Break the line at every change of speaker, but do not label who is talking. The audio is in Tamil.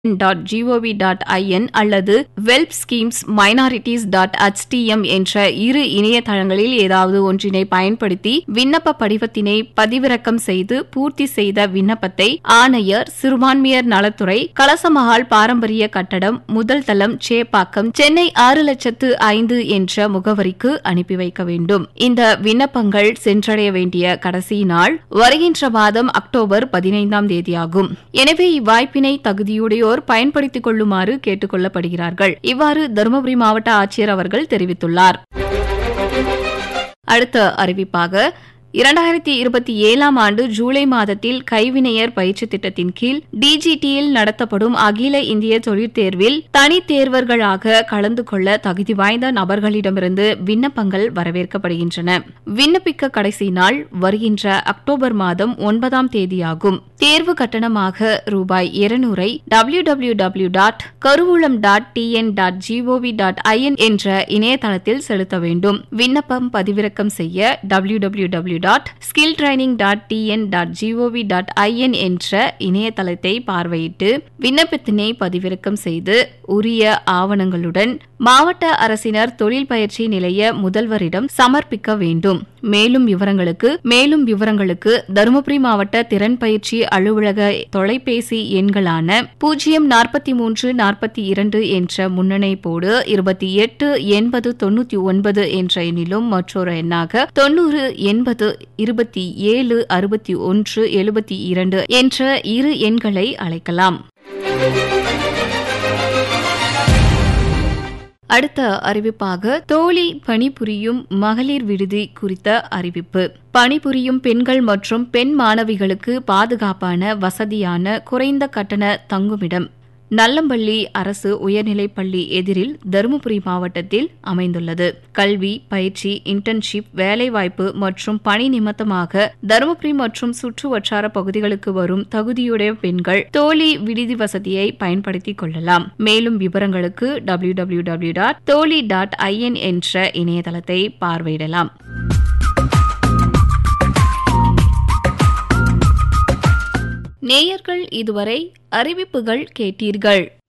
டாட் ஜிஓவி டாட் ஐஎன் அல்லது வெல்ப் ஸ்கீம்ஸ் மைனாரிட்டிஸ் டாட் HTM என்ற இரு இணையதளங்களில் ஏதாவது ஒன்றினை பயன்படுத்தி விண்ணப்ப படிவத்தினை பதிவிறக்கம் செய்து பூர்த்தி செய்த விண்ணப்பத்தை ஆணையர் சிறுபான்மையர் நலத்துறை கலசமஹால் பாரம்பரிய கட்டடம் முதல் தளம் சேப்பாக்கம் சென்னை ஆறு லட்சத்து ஐந்து என்ற முகவரிக்கு அனுப்பி வைக்க வேண்டும் இந்த விண்ணப்பங்கள் சென்றடைய வேண்டிய கடைசி நாள் வருகின்ற மாதம் அக்டோபர் பதினைந்தாம் தேதியாகும் எனவே இவ்வாய்ப்பினை தகுதியுடையோர் பயன்படுத்திக் கொள்ளுமாறு கேட்டுக் கொள்ளப்படுகிறார்கள் இவ்வாறு தருமபுரி மாவட்ட ஆட்சியர் அவர்கள் தெரிவித்துள்ளார் அடுத்த அறிவிப்பாக இரண்டாயிரத்தி இருபத்தி ஏழாம் ஆண்டு ஜூலை மாதத்தில் கைவினையர் பயிற்சி திட்டத்தின் கீழ் டிஜிடியில் நடத்தப்படும் அகில இந்திய தொழிற்தேர்வில் தனித் தேர்வர்களாக கலந்து கொள்ள தகுதி வாய்ந்த நபர்களிடமிருந்து விண்ணப்பங்கள் வரவேற்கப்படுகின்றன விண்ணப்பிக்க கடைசி நாள் வருகின்ற அக்டோபர் மாதம் ஒன்பதாம் தேதியாகும் தேர்வு கட்டணமாக ரூபாய் இருநூறை டபிள்யூ டபிள்யூ டபிள்யூ டாட் கருவூலம் dot T N dot G O V dot I N என்ற இணையதளத்தில் செலுத்த வேண்டும் விண்ணப்பம் பதிவிறக்கம் செய்ய W W W dot skill training dot T N dot G O V dot I N என்ற இணையதளத்தை பார்வையிட்டு விண்ணப்பத்தினை பதிவிறக்கம் செய்து உரிய ஆவணங்களுடன் மாவட்ட அரசினர் தொழில் பயிற்சி நிலைய முதல்வரிடம் சமர்ப்பிக்க வேண்டும் மேலும் விவரங்களுக்கு மேலும் விவரங்களுக்கு தருமபுரி மாவட்ட திறன் பயிற்சி அலுவலக தொலைபேசி எண்களான பூஜ்ஜியம் நாற்பத்தி மூன்று நாற்பத்தி இரண்டு என்ற முன்னணைப்போடு இருபத்தி எட்டு எண்பது தொன்னூத்தி ஒன்பது என்ற எண்ணிலும் மற்றொரு எண்ணாக தொன்னூறு எண்பது இருபத்தி ஏழு அறுபத்தி ஒன்று எழுபத்தி இரண்டு என்ற இரு எண்களை அழைக்கலாம் அடுத்த அறிவிப்பாக தோழி பணிபுரியும் மகளிர் விடுதி குறித்த அறிவிப்பு பணிபுரியும் பெண்கள் மற்றும் பெண் மாணவிகளுக்கு பாதுகாப்பான வசதியான குறைந்த கட்டண தங்குமிடம் நல்லம்பள்ளி அரசு உயர்நிலைப் பள்ளி எதிரில் தருமபுரி மாவட்டத்தில் அமைந்துள்ளது கல்வி பயிற்சி இன்டர்ன்ஷிப் வேலைவாய்ப்பு மற்றும் பணி நிமித்தமாக தருமபுரி மற்றும் சுற்று வட்டார பகுதிகளுக்கு வரும் தகுதியுடைய பெண்கள் தோழி விடுதி வசதியை பயன்படுத்திக் கொள்ளலாம் மேலும் விவரங்களுக்கு W W W dot Thozhi dot I N என்ற இணையதளத்தை பார்வையிடலாம் நேயர்கள் இதுவரை அறிவிப்புகள் கேட்டீர்கள்